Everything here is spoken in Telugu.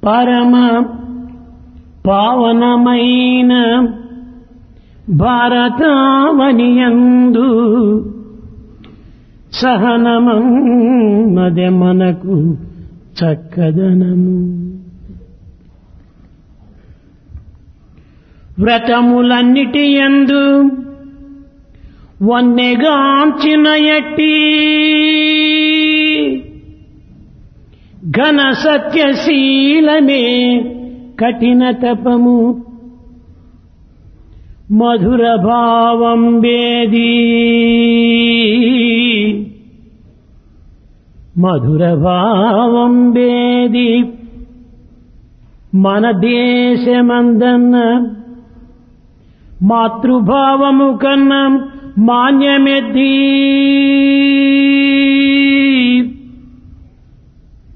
పరమ పావనమైన భారతావనియందు సహనమదే మనకు చక్కదనము వ్రతములన్నిటి యందు వన్నెగాంచిన ఎట్టి ఘన సత్యశీలమే కఠిన తపము మధుర భావం వేది మధుర భావం వేది మన దేశమందన్న మాతృభావము కన్నా మాన్యమెద్దీ